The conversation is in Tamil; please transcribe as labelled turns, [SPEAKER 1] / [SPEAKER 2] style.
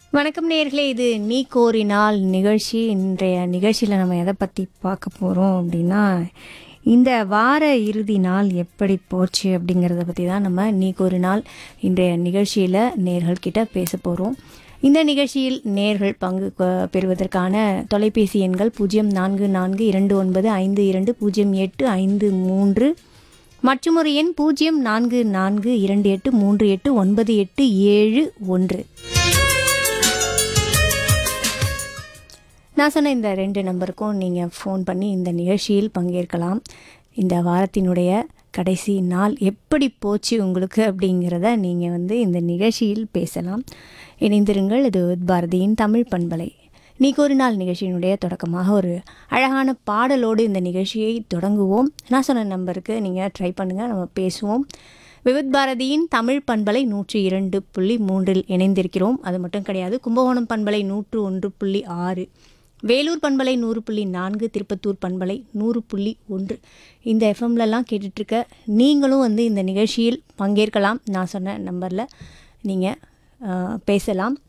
[SPEAKER 1] வணக்கம் நேர்களே இது நீ கோரினால் நிகழ்ச்சி இன்றைய நிகழ்ச்சியில் நம்ம எதை பற்றி பார்க்க போகிறோம் அப்படின்னா இந்த வார இறுதி நாள் எப்படி போச்சு அப்படிங்கிறத பற்றி தான் நம்ம நீ கோரினால் இன்றைய நிகழ்ச்சியில் நேர்கள் கிட்ட பேச போகிறோம் இந்த நிகழ்ச்சியில் நேர்கள் பங்கு கொ- பெறுவதற்கான தொலைபேசி எண்கள் பூஜ்ஜியம் நான்கு நான்கு இரண்டு ஒன்பது ஐந்து இரண்டு பூஜ்ஜியம் எட்டு ஐந்து மூன்று மற்றும் ஒரு எண் பூஜ்ஜியம் நான்கு நான்கு இரண்டு எட்டு மூன்று எட்டு ஒன்பது எட்டு ஏழு ஒன்று நான் சொன்ன இந்த ரெண்டு நம்பருக்கும் நீங்கள் ஃபோன் பண்ணி இந்த நிகழ்ச்சியில் பங்கேற்கலாம் இந்த வாரத்தினுடைய கடைசி நாள் எப்படி போச்சு உங்களுக்கு அப்படிங்கிறத நீங்கள் வந்து இந்த நிகழ்ச்சியில் பேசலாம் இணைந்திருங்கள் இது பாரதியின் தமிழ் பண்பலை நீக்கு ஒரு நாள் நிகழ்ச்சியினுடைய தொடக்கமாக ஒரு அழகான பாடலோடு இந்த நிகழ்ச்சியை தொடங்குவோம் நான் சொன்ன நம்பருக்கு நீங்கள் ட்ரை பண்ணுங்கள் நம்ம பேசுவோம் விவித் பாரதியின் தமிழ் பண்பலை நூற்றி இரண்டு புள்ளி மூன்றில் இணைந்திருக்கிறோம் அது மட்டும் கிடையாது கும்பகோணம் பண்பலை நூற்று ஒன்று புள்ளி ஆறு வேலூர் பண்பலை நூறு புள்ளி நான்கு திருப்பத்தூர் பண்பலை நூறு புள்ளி ஒன்று இந்த எஃப்எம்லலாம் கேட்டுட்ருக்க நீங்களும் வந்து இந்த நிகழ்ச்சியில் பங்கேற்கலாம் நான் சொன்ன நம்பரில் நீங்கள் பேசலாம்